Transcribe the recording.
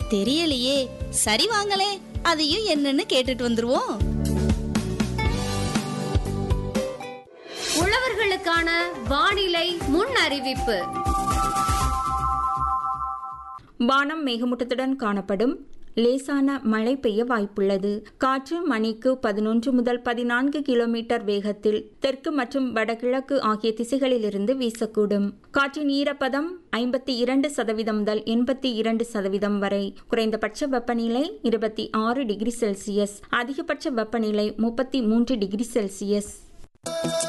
தெரியலையே சரி வாங்களே அதையும் என்னன்னு கேட்டுட்டு வந்துருவோம் உழவர்களுக்கான வானிலை முன் அறிவிப்பு வானம் மேகமூட்டத்துடன் காணப்படும் லேசான மழை பெய்ய வாய்ப்புள்ளது காற்று மணிக்கு பதினொன்று முதல் பதினான்கு கிலோமீட்டர் வேகத்தில் தெற்கு மற்றும் வடகிழக்கு ஆகிய திசைகளிலிருந்து வீசக்கூடும் காற்றின் ஈரப்பதம் ஐம்பத்தி இரண்டு சதவீதம் முதல் எண்பத்தி இரண்டு சதவீதம் வரை குறைந்தபட்ச வெப்பநிலை இருபத்தி ஆறு டிகிரி செல்சியஸ் அதிகபட்ச வெப்பநிலை முப்பத்தி மூன்று டிகிரி செல்சியஸ்